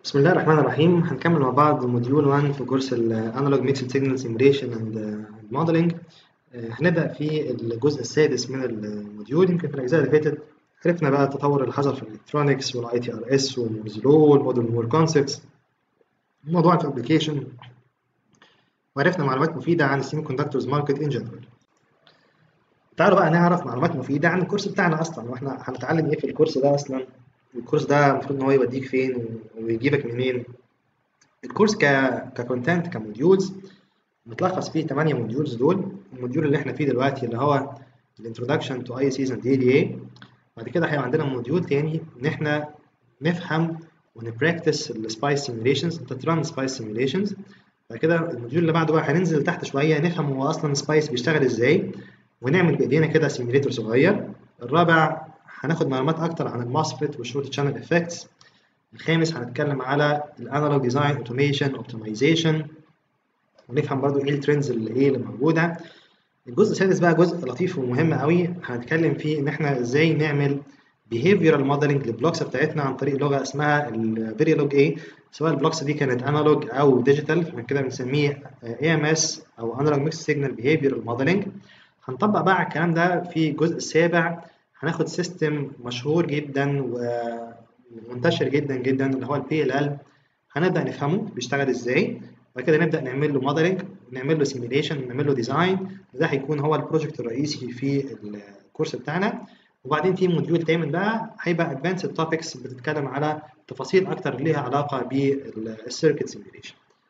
بسم الله الرحمن الرحيم هنكمل مع بعض موديول 1 في كورس ال Analog Mixed Signal Simulation and and Modeling آه، هنبدأ في الجزء السادس من الموديول يمكن في الأجزاء اللي فاتت عرفنا بقى التطور اللي حصل في الإلكترونيكس والاي تي ار اس والمورز لو والموديل مور كونسبتس موضوع الابلكيشن وعرفنا معلومات مفيدة عن السيمي كوندكتورز ماركت ان جنرال تعالوا بقى نعرف معلومات مفيدة عن الكورس بتاعنا أصلا واحنا هنتعلم إيه في الكورس ده أصلا الكورس ده المفروض ان هو يوديك فين ويجيبك منين الكورس ك ككونتنت كموديولز متلخص فيه 8 موديولز دول الموديول اللي احنا فيه دلوقتي اللي هو الانترودكشن تو اي سيز اند اي دي اي بعد كده هيبقى عندنا موديول تاني ان احنا نفهم ونبراكتس السبايس سيميليشنز انت تران سبايس سيميليشنز بعد كده الموديول اللي بعده بقى هننزل تحت شويه نفهم هو اصلا سبايس بيشتغل ازاي ونعمل بايدينا كده سيميليتور صغير الرابع هناخد معلومات اكتر عن الماسفيت والشورت شانل افكتس الخامس هنتكلم على الانالوج ديزاين اوتوميشن اوبتمايزيشن ونفهم برضو ايه الترندز اللي ايه اللي موجوده الجزء السادس بقى جزء لطيف ومهم قوي هنتكلم فيه ان احنا ازاي نعمل behavioral modeling للبلوكس بتاعتنا عن طريق لغه اسمها الفيريلوج اي سواء البلوكس دي كانت انالوج او ديجيتال فمن كده بنسميه اي ام اس او انالوج ميكس سيجنال behavioral modeling هنطبق بقى الكلام ده في الجزء السابع هناخد سيستم مشهور جدا ومنتشر جدا جدا اللي هو البي ال ال هنبدا نفهمه بيشتغل ازاي بعد كده نبدا نعمل له موديلنج نعمل له سيميليشن نعمل له ديزاين ده هيكون هو البروجكت الرئيسي في الكورس بتاعنا وبعدين في موديول تامن بقى هيبقى ادفانسد توبكس بتتكلم على تفاصيل اكتر ليها علاقه بالسيركت سيميليشن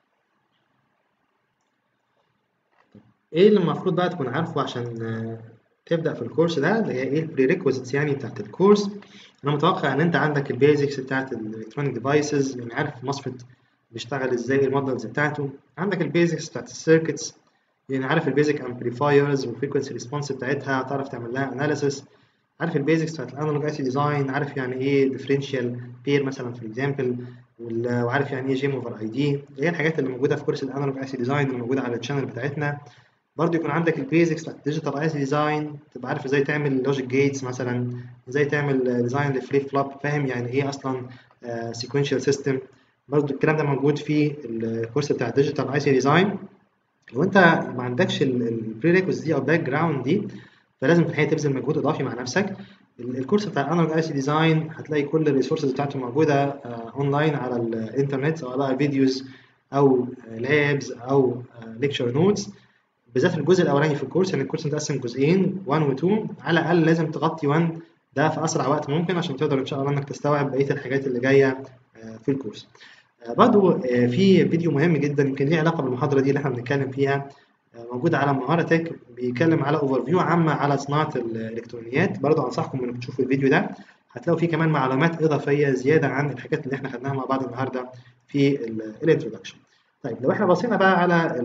ايه اللي المفروض بقى تكون عارفه عشان تبدا في الكورس ده اللي هي ايه البريريكوزيتس يعني بتاعت الكورس انا متوقع ان انت عندك البيزكس بتاعت الالكترونيك ديفايسز يعني عارف المصفت بيشتغل ازاي المودلز بتاعته عندك البيزكس بتاعت السيركتس يعني عارف البيزك امبليفايرز والفريكونسي ريسبونس بتاعتها تعرف تعمل لها اناليسيس عارف البيزكس بتاعت الانالوج اي سي ديزاين عارف يعني ايه ديفرنشال بير مثلا في اكزامبل وعارف يعني ايه جيم اوفر اي دي اللي هي الحاجات اللي موجوده في كورس الانالوج اي سي ديزاين اللي موجوده على الشانل بتاعتنا برضه يكون عندك البيزكس بتاعت الديجيتال اي سي ديزاين تبقى عارف ازاي تعمل لوجيك جيتس مثلا ازاي تعمل ديزاين لفليب فلوب فاهم يعني ايه اصلا سيكونشال سيستم برضه الكلام ده موجود في الكورس بتاع الديجيتال اي سي ديزاين لو انت ما عندكش البريريكوز دي او الباك جراوند دي فلازم في الحقيقه تبذل مجهود اضافي مع نفسك الكورس بتاع انالوج اي سي ديزاين هتلاقي كل الريسورسز بتاعته موجوده اونلاين على الانترنت سواء بقى فيديوز او لابز او ليكتشر نوتس بالذات الجزء الاولاني في الكورس يعني الكورس متقسم جزئين 1 و 2 على الاقل لازم تغطي 1 ده في اسرع وقت ممكن عشان تقدر ان شاء الله انك تستوعب بقيه الحاجات اللي جايه في الكورس برضو في فيديو مهم جدا يمكن ليه علاقه بالمحاضره دي اللي احنا بنتكلم فيها موجود على مهاره تك بيتكلم على اوفر فيو عامه على صناعه الالكترونيات برضو انصحكم انكم تشوفوا الفيديو ده هتلاقوا فيه كمان معلومات اضافيه زياده عن الحاجات اللي احنا خدناها مع بعض النهارده في الانترودكشن طيب لو احنا بصينا بقى على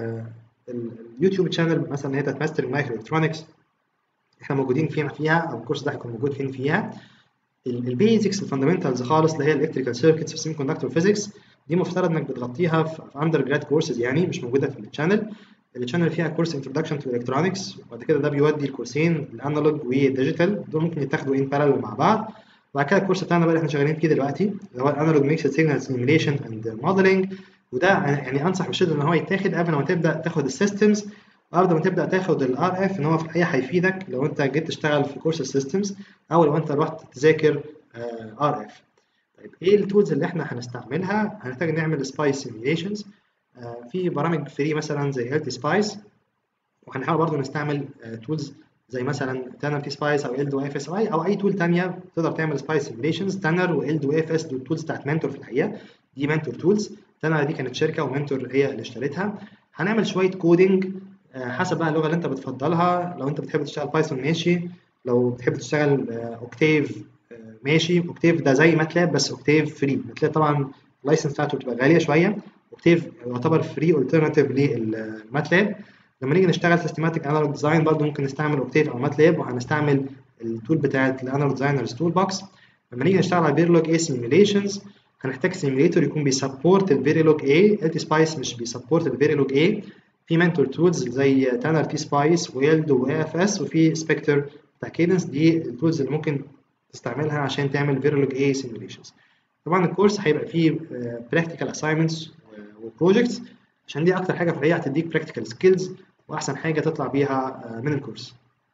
اليوتيوب شانل مثلا اللي هي بتاعت ماستر مايكرو الكترونكس احنا موجودين فيها فيها او الكورس ده هيكون موجود فين فيها البيزكس الفاندمنتالز خالص اللي هي الالكتريكال سيركتس في سيمي كوندكتور فيزيكس دي مفترض انك بتغطيها في اندر جراد كورسز يعني مش موجوده في الشانل الشانل فيها كورس انتروداكشن تو الكترونكس وبعد كده ده بيودي الكورسين الانالوج والديجيتال دول ممكن يتاخدوا ان بارallel مع بعض وبعد كده الكورس بتاعنا بقى اللي احنا شغالين فيه دلوقتي اللي هو الانالوج ميكسد سيجنال سيميليشن اند موديلنج وده يعني انصح بشده ان هو يتاخد قبل ما تبدا تاخد السيستمز وقبل ما تبدا تاخد الار اف ان هو في الحقيقه هيفيدك لو انت جيت تشتغل في كورس السيستمز او لو انت رحت تذاكر ار اف طيب ايه التولز اللي احنا هنستعملها هنحتاج نعمل سبايس سيميليشنز في برامج فري مثلا زي هيلثي سبايس وهنحاول برضه نستعمل تولز زي مثلا تانر تي سبايس او ال دو اف اس اي او اي تول ثانيه تقدر تعمل سبايس سيميليشنز تانر وال دو اف اس دول تولز بتاعت منتور في الحقيقه دي منتور تولز تانر دي كانت شركه ومنتور هي اللي اشتريتها هنعمل شويه كودنج حسب بقى اللغه اللي انت بتفضلها لو انت بتحب تشتغل بايثون ماشي لو بتحب تشتغل اوكتيف ماشي اوكتيف ده زي ماتلاب بس اوكتيف فري ماتلاب طبعا اللايسنس بتاعته بتبقى غاليه شويه اوكتيف يعتبر فري الترناتيف للماتلاب لما نيجي نشتغل سيستماتيك انالوج ديزاين برضه ممكن نستعمل اوكتيف او ماتلاب وهنستعمل التول بتاعت الانالوج ديزاينرز تول بوكس لما نيجي نشتغل على فيرلوج اي سيميليشنز هنحتاج سيميليتور يكون بيسبورت الفيريلوج اي التي سبايس مش بيسبورت الفيريلوج اي في منتور تولز زي تانر تي سبايس ويلد واي اف اس وفي سبكتر بتاع كيدنس دي التولز اللي ممكن تستعملها عشان تعمل فيريلوج اي سيميليشنز طبعا الكورس هيبقى فيه براكتيكال اساينمنتس وبروجكتس عشان دي اكتر حاجه فهي هتديك براكتيكال سكيلز واحسن حاجه تطلع بيها من الكورس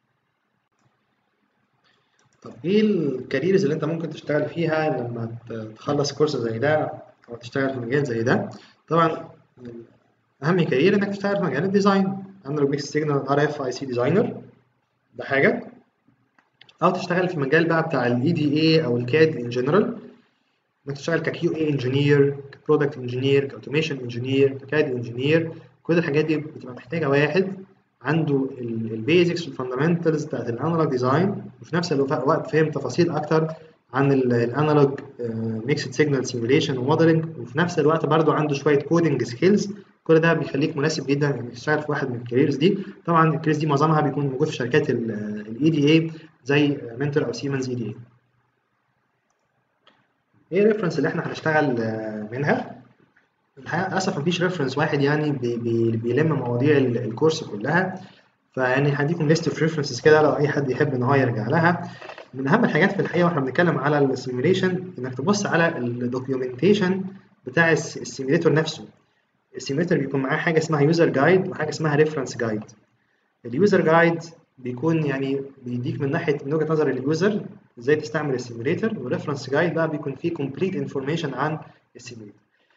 طب ايه الكاريرز اللي انت ممكن تشتغل فيها لما تخلص كورس زي ده او تشتغل في مجال زي ده طبعا اهم كارير انك تشتغل في مجال الديزاين انالوج ميكس سيجنال ار اف اي سي ديزاينر ده حاجه او تشتغل في مجال بقى بتاع الاي دي اي او الكاد ان جنرال انك تشتغل ككيو اي انجينير كبرودكت انجينير كاوتوميشن انجينير ككاد انجينير كل الحاجات دي بتبقى محتاجه واحد عنده البيزكس والفاندامنتالز بتاعت الانالوج ديزاين وفي نفس الوقت فهم تفاصيل اكتر عن الانالوج ميكسد سيجنال سيميوليشن وموديلنج وفي نفس الوقت برضه عنده شويه كودنج سكيلز كل ده بيخليك مناسب جدا انك تشتغل في واحد من الكاريرز دي طبعا الكاريرز دي معظمها بيكون موجود في شركات الاي دي اي زي منتور او سيمنز اي دي اي ايه الريفرنس اللي احنا هنشتغل منها الحقيقه للاسف مفيش ريفرنس واحد يعني بي بي بيلم مواضيع الكورس كلها فيعني هديكم ليست اوف ريفرنسز كده لو اي حد يحب ان هو يرجع لها من اهم الحاجات في الحقيقه واحنا بنتكلم على السيميوليشن انك تبص على الدوكيومنتيشن بتاع السيميوليتور نفسه السيميوليتور بيكون معاه حاجه اسمها يوزر جايد وحاجه اسمها ريفرنس جايد اليوزر جايد بيكون يعني بيديك من ناحيه من وجهه نظر اليوزر ازاي تستعمل السيميوليتور والريفرنس جايد بقى بيكون فيه كومبليت انفورميشن عن السيميوليتور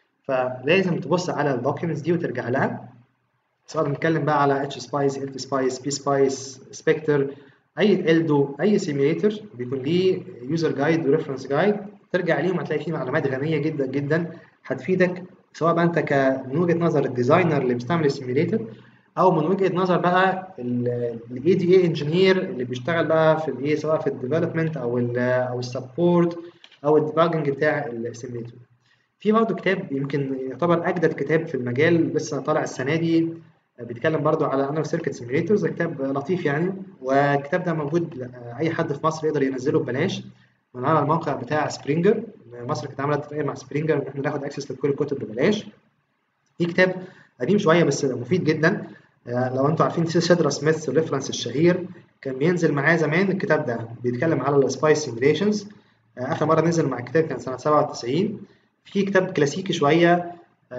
فلازم تبص على الدوكيومنتس دي وترجع لها سواء بنتكلم بقى على اتش سبايس ال سبايس بي سبايس سبكتر اي الدو اي سيميوليتور بيكون ليه يوزر جايد وريفرنس جايد ترجع ليهم هتلاقي فيه معلومات غنيه جدا جدا هتفيدك سواء بقى انت من وجهه نظر الديزاينر اللي بيستعمل السيميوليتور او من وجهه نظر بقى الاي دي اي انجينير اللي بيشتغل بقى في الايه سواء في الديفلوبمنت او ال او السبورت او الديباجنج بتاع السيميوليتور في برضه كتاب يمكن يعتبر اجدد كتاب في المجال لسه طالع السنه دي بيتكلم برضه على انالوج سيركت سيميوليتورز كتاب لطيف يعني والكتاب ده موجود اي حد في مصر يقدر ينزله ببلاش من على الموقع بتاع سبرينجر مصر كانت عامله اتفاقيه مع سبرينجر ان احنا ناخد اكسس لكل الكتب ببلاش في كتاب قديم شويه بس مفيد جدا لو انتوا عارفين سيدرا سميث الريفرنس الشهير كان بينزل معاه زمان الكتاب ده بيتكلم على السبايس سيميوليشنز اخر مره نزل مع الكتاب كان سنه 97 في كتاب كلاسيكي شويه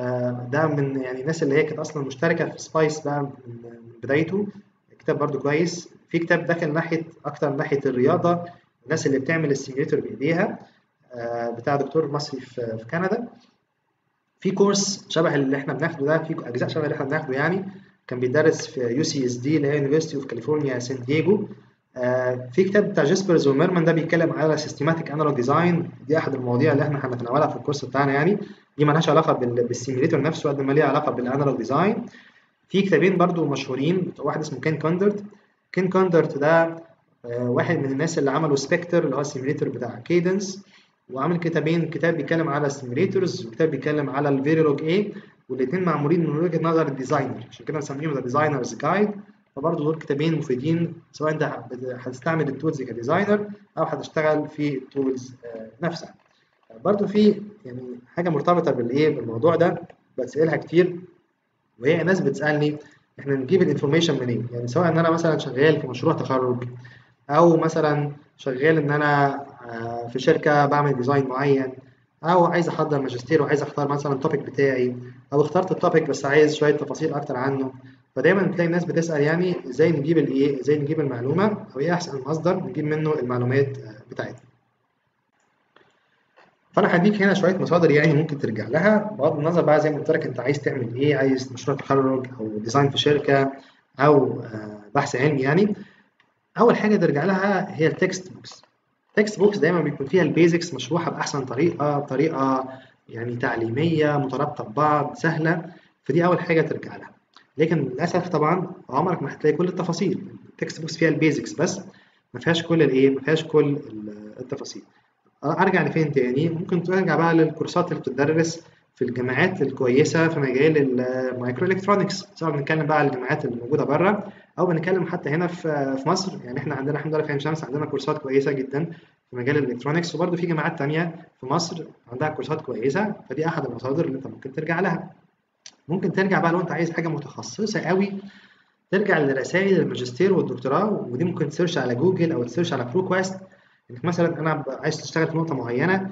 ده من يعني الناس اللي هي كانت اصلا مشتركه في سبايس بقى من بدايته كتاب برضو كويس في كتاب داخل ناحيه اكتر ناحيه الرياضه الناس اللي بتعمل السيميوليتور بايديها بتاع دكتور مصري في كندا في كورس شبه اللي احنا بناخده ده في اجزاء شبه اللي احنا بناخده يعني كان بيدرس في يو سي اس دي اللي هي يونيفرستي اوف كاليفورنيا سان دييجو في كتاب بتاع جيسبرز وميرمان ده بيتكلم على سيستماتيك انالوج ديزاين دي احد المواضيع اللي احنا هنتناولها في الكورس بتاعنا يعني دي مالهاش علاقه بالسيميوليتور نفسه قد ما ليها علاقه بالانالوج ديزاين في كتابين برضو مشهورين واحد اسمه كين كوندرت كين كوندرت ده واحد من الناس اللي عملوا سبكتر اللي هو السيميوليتور بتاع كيدنس وعمل كتابين كتاب بيتكلم على السيميوليتورز وكتاب بيتكلم على الفيريلوج اي والاثنين معمولين من وجهه نظر الديزاينر عشان كده مسميهم ذا ديزاينرز جايد فبرضه دول كتابين مفيدين سواء انت هتستعمل التولز كديزاينر او هتشتغل في التولز نفسها برضه في يعني حاجه مرتبطه بالايه بالموضوع ده بتسالها كتير وهي ناس بتسالني احنا نجيب الانفورميشن منين يعني سواء ان انا مثلا شغال في مشروع تخرج او مثلا شغال ان انا في شركه بعمل ديزاين معين او عايز احضر ماجستير وعايز اختار مثلا التوبيك بتاعي او اخترت التوبيك بس عايز شويه تفاصيل اكتر عنه فدايما تلاقي الناس بتسال يعني ازاي نجيب الايه ازاي نجيب المعلومه او ايه احسن مصدر نجيب منه المعلومات بتاعتنا فانا هديك هنا شويه مصادر يعني ممكن ترجع لها بغض النظر بقى زي ما قلت لك انت عايز تعمل ايه عايز مشروع تخرج او ديزاين في شركه او بحث علمي يعني اول حاجه ترجع لها هي التكست بوكس التكست بوكس دايما بيكون فيها البيزكس مشروحه باحسن طريقه بطريقه يعني تعليميه مترابطه ببعض سهله فدي اول حاجه ترجع لها لكن للاسف طبعا عمرك ما هتلاقي كل التفاصيل التكست بوكس فيها البيزكس بس ما فيهاش كل الايه ما فيهاش كل التفاصيل ارجع لفين تاني ممكن ترجع بقى للكورسات اللي بتدرس في الجامعات الكويسه في مجال المايكرو الكترونكس سواء بنتكلم بقى على الجامعات اللي موجوده بره او بنتكلم حتى هنا في في مصر يعني احنا عندنا الحمد لله في عين شمس عندنا كورسات كويسه جدا في مجال الالكترونكس وبرده في جامعات تانية في مصر عندها كورسات كويسه فدي احد المصادر اللي انت ممكن ترجع لها ممكن ترجع بقى لو انت عايز حاجه متخصصه قوي ترجع لرسائل الماجستير والدكتوراه ودي ممكن تسيرش على جوجل او تسيرش على برو كويست انك مثلا انا عايز تشتغل في نقطه معينه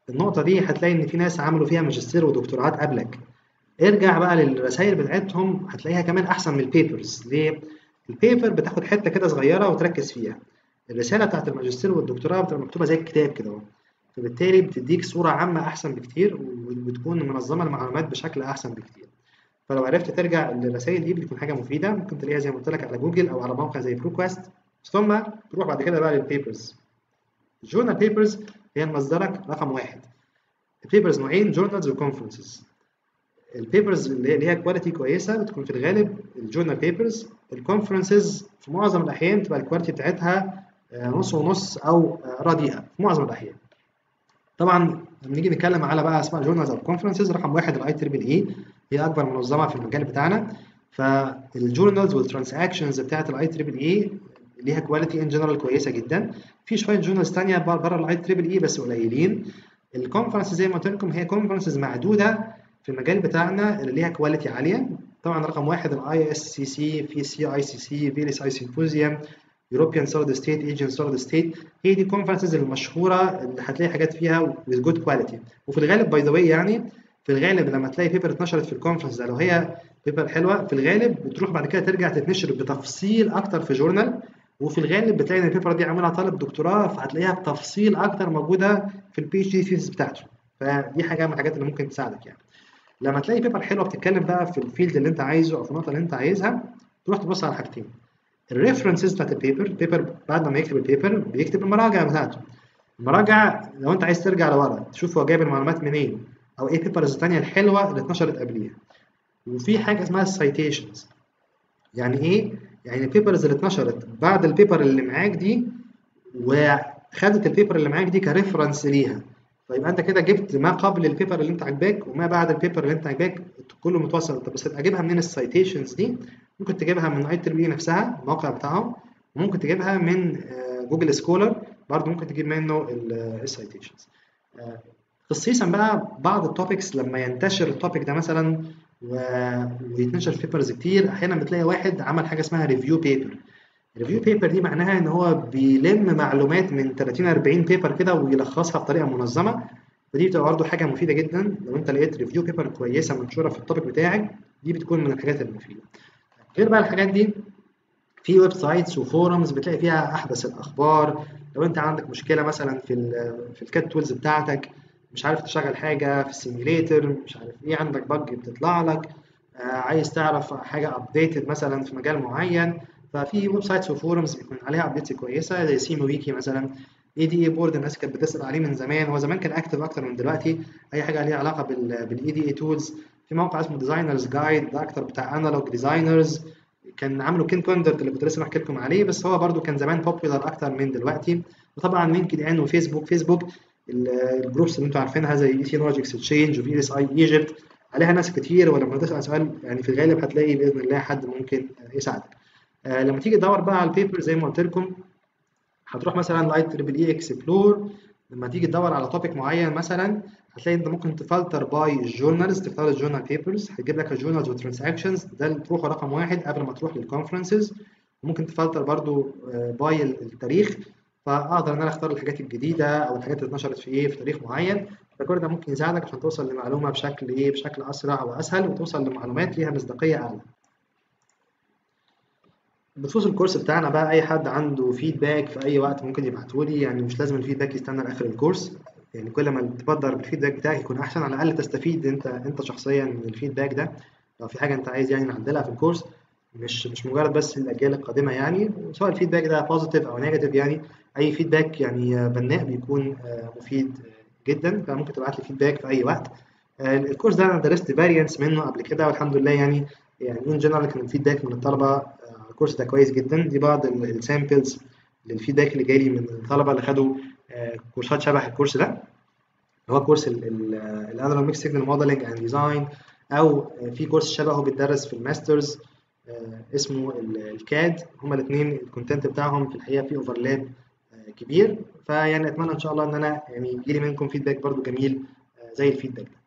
النقطه دي هتلاقي ان في ناس عملوا فيها ماجستير ودكتوراه قبلك ارجع بقى للرسائل بتاعتهم هتلاقيها كمان احسن من البيبرز ليه البيبر بتاخد حته كده صغيره وتركز فيها الرساله بتاعت الماجستير والدكتوراه بتبقى مكتوبه زي الكتاب كده اهو فبالتالي بتديك صوره عامه احسن بكتير وبتكون منظمه المعلومات بشكل احسن بكتير فلو عرفت ترجع للرسائل دي بتكون حاجه مفيده ممكن تلاقيها زي ما قلت لك على جوجل او على موقع زي بروكوست ثم تروح بعد كده بقى للبيبرز الجورنال بيبرز هي مصدرك رقم واحد البيبرز نوعين جورنالز وكونفرنسز البيبرز اللي هي كواليتي كويسه بتكون في الغالب الجورنال بيبرز الكونفرنسز في معظم الاحيان تبقى الكواليتي بتاعتها نص ونص او رديئه في معظم الاحيان طبعا لما نيجي نتكلم على بقى اسماء جورنالز او كونفرنسز رقم واحد الاي تريبل اي هي اكبر منظمه في المجال بتاعنا فالجورنالز والترانزاكشنز بتاعت الاي تريبل اي ليها كواليتي ان جنرال كويسه جدا في شويه جورنالز ثانيه بره الاي تريبل اي بس قليلين الكونفرنس زي ما قلت لكم هي كونفرنسز معدوده في المجال بتاعنا اللي ليها كواليتي عاليه طبعا رقم واحد الاي اس سي سي في سي اي سي سي فيليس اي سيمبوزيوم يوروبيان سوليد ستيت ايجن سوليد ستيت هي دي الكونفرنسز المشهوره اللي هتلاقي حاجات فيها with جود كواليتي وفي الغالب باي ذا واي يعني في الغالب لما تلاقي بيبر اتنشرت في الكونفرنس ده لو هي بيبر حلوه في الغالب بتروح بعد كده ترجع تتنشر بتفصيل اكتر في جورنال وفي الغالب بتلاقي ان البيبر دي عاملها طالب دكتوراه فهتلاقيها بتفصيل اكتر موجوده في البي اتش دي ثيسيس بتاعته فدي حاجه من الحاجات اللي ممكن تساعدك يعني لما تلاقي بيبر حلوه بتتكلم بقى في الفيلد اللي انت عايزه او في النقطه اللي انت عايزها تروح تبص على حاجتين الريفرنسز بتاعت البيبر البيبر بعد ما يكتب البيبر بيكتب المراجع بتاعته المراجع لو انت عايز ترجع لورا تشوف هو جايب المعلومات منين او ايه بيبرز الثانيه الحلوه اللي اتنشرت قبليها وفي حاجه اسمها السايتيشنز يعني ايه يعني البيبرز اللي اتنشرت بعد البيبر اللي معاك دي وخدت البيبر اللي معاك دي كريفرنس ليها فيبقى انت كده جبت ما قبل البيبر اللي انت عاجباك وما بعد البيبر اللي انت عاجباك كله متوصل طب بس هتجيبها منين السايتيشنز دي ممكن تجيبها من اي تربي نفسها الموقع بتاعهم وممكن تجيبها من جوجل سكولر برضه ممكن تجيب منه السايتيشنز خصيصا بقى بعض التوبكس لما ينتشر التوبيك ده مثلا و... ويتنشر في بيبرز كتير احيانا بتلاقي واحد عمل حاجه اسمها ريفيو بيبر الريفيو بيبر دي معناها ان هو بيلم معلومات من 30 40 بيبر كده ويلخصها بطريقه منظمه فدي بتبقى برضه حاجه مفيده جدا لو انت لقيت ريفيو بيبر كويسه منشوره في التوبيك بتاعك دي بتكون من الحاجات المفيده غير بقى الحاجات دي في ويب سايتس وفورمز بتلاقي فيها احدث الاخبار لو انت عندك مشكله مثلا في ال في الكات تولز بتاعتك مش عارف تشغل حاجه في السيميليتر مش عارف ايه عندك بج بتطلع لك آه عايز تعرف حاجه ابديتد مثلا في مجال معين ففي ويب سايتس وفورمز بيكون عليها ابديتس كويسه زي سيمو ويكي مثلا اي دي اي بورد الناس كانت بتسال عليه من زمان هو زمان كان اكتف اكتر من دلوقتي اي حاجه ليها علاقه بالاي دي اي تولز في موقع اسمه ديزاينرز جايد ده اكتر بتاع انالوج ديزاينرز كان عامله كين كوندرت اللي كنت لسه بحكي لكم عليه بس هو برده كان زمان بوبيلر اكتر من دلوقتي وطبعا لينكد ان وفيسبوك فيسبوك الجروبس اللي انتم عارفينها زي اي تي لوجيكس تشينج وفي اس اي ايجيبت عليها ناس كتير ولما تسال سؤال يعني في الغالب هتلاقي باذن الله حد ممكن يساعدك آه لما تيجي تدور بقى على البيبر زي ما قلت لكم هتروح مثلا لايت تريبل اي اكسبلور لما تيجي تدور على توبيك معين مثلا هتلاقي انت ممكن تفلتر باي الجورنالز تختار الجورنال بيبرز هيجيب لك الجورنالز والترانزاكشنز ده اللي تروحه رقم واحد قبل ما تروح للكونفرنسز ممكن تفلتر برضو باي التاريخ فاقدر ان انا اختار الحاجات الجديده او الحاجات اللي اتنشرت في ايه في تاريخ معين فكل ده ممكن يساعدك عشان توصل لمعلومه بشكل ايه بشكل اسرع واسهل وتوصل لمعلومات ليها مصداقيه اعلى بخصوص الكورس بتاعنا بقى اي حد عنده فيدباك في اي وقت ممكن يبعته لي يعني مش لازم الفيدباك يستنى لاخر الكورس يعني كل ما تبدر بالفيدباك بتاعك يكون احسن على الاقل تستفيد انت انت شخصيا من الفيدباك ده لو في حاجه انت عايز يعني نعدلها في الكورس مش مش مجرد بس الاجيال القادمه يعني سواء الفيدباك ده بوزيتيف او نيجاتيف يعني اي فيدباك يعني بناء بيكون مفيد جدا فممكن تبعت لي فيدباك في اي وقت الكورس ده انا درست فاريانس منه قبل كده والحمد لله يعني يعني ان جنرال كان الفيدباك من الطلبه الكورس ده كويس جدا دي بعض السامبلز للفيدباك اللي جاي لي من الطلبه اللي خدوا كورسات شبه الكورس ده هو كورس الانالوج ميكس سيجنال موديلنج اند ديزاين او في كورس شبهه بيتدرس في الماسترز اسمه الكاد هما الاثنين الكونتنت بتاعهم في الحقيقه في اوفرلاب كبير فيعني اتمنى ان شاء الله ان انا يعني يجي لي منكم فيدباك برضو جميل زي الفيدباك ده